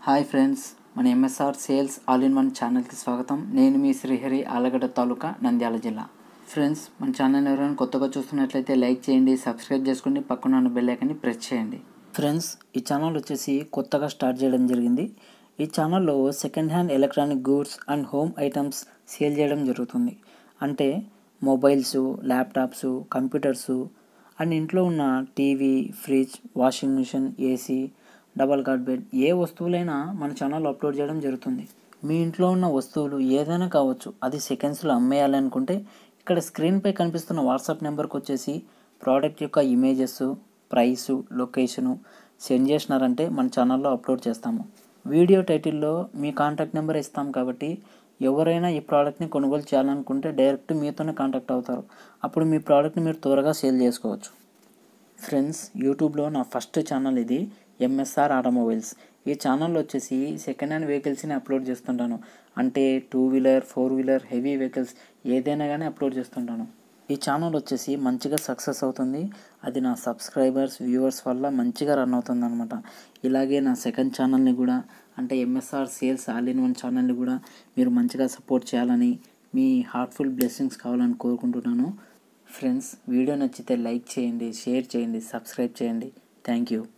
hi friends మన MSR sales all in one ఛానల్కి స్వాగతం నేను మీ శ్రీహరి ఆలగడ్డ తాలూకా నంద్యాల జిల్లా ఫ్రెండ్స్ మన ఛానల్ ఎవరైనా కొత్తగా చూస్తున్నట్లయితే లైక్ చేయండి సబ్స్క్రైబ్ చేసుకోండి పక్కన ఉన్న బెల్ ఐకాన్ని ప్రెస్ చేయండి ఫ్రెండ్స్ ఈ ఛానల్ వచ్చేసి కొత్తగా స్టార్ట్ చేయడం జరిగింది ఈ ఛానల్లో second hand electronic goods and home items sale చేయడం జరుగుతుంది అంటే మొబైల్స్ ల్యాప్టాప్స్ కంప్యూటర్స్ అండ్ ఇంట్లో ఉన్న TV fridge washing machine AC double cot bed ఏ వస్తువులైనా మన ఛానల్లో అప్లోడ్ చేయడం జరుగుతుంది మీ ఇంట్లో ఉన్న వస్తువులు ఏదైనా కావచ్చు అది సెకండ్స్లో అమ్మేయాలి అనుకుంటే ఇక్కడ స్క్రీన్పై కనిపిస్తున్న వాట్సాప్ నెంబర్కి వచ్చేసి ప్రోడక్ట్ యొక్క ఇమేజెస్ ప్రైసు లొకేషను సెండ్ చేసినారంటే మన ఛానల్లో అప్లోడ్ చేస్తాము వీడియో టైటిల్లో మీ కాంటాక్ట్ నెంబర్ ఇస్తాం కాబట్టి ఎవరైనా ఈ ప్రోడక్ట్ని కొనుగోలు చేయాలనుకుంటే డైరెక్ట్ మీతోనే కాంటాక్ట్ అవుతారు అప్పుడు మీ ప్రోడక్ట్ని మీరు త్వరగా సేల్ చేసుకోవచ్చు ఫ్రెండ్స్ యూట్యూబ్లో నా ఫస్ట్ ఛానల్ ఇది ఎంఎస్ఆర్ ఆటోమొబైల్స్ ఈ ఛానల్లో వచ్చేసి సెకండ్ హ్యాండ్ వెహికల్స్ని అప్లోడ్ చేస్తుంటాను అంటే two wheeler four wheeler heavy vehicles ఏదైనా కానీ అప్లోడ్ చేస్తుంటాను ఈ ఛానల్ వచ్చేసి మంచిగా సక్సెస్ అవుతుంది అది నా సబ్స్క్రైబర్స్ వ్యూవర్స్ వల్ల మంచిగా రన్ అవుతుంది అనమాట ఇలాగే నా సెకండ్ ఛానల్ని కూడా అంటే MSR sales all in one ఛానల్ని కూడా మీరు మంచిగా సపోర్ట్ చేయాలని మీ హార్ట్ఫుల్ బ్లెస్సింగ్స్ కావాలని కోరుకుంటున్నాను ఫ్రెండ్స్ వీడియో నచ్చితే లైక్ చేయండి షేర్ చేయండి సబ్స్క్రైబ్ చేయండి థ్యాంక్ యూ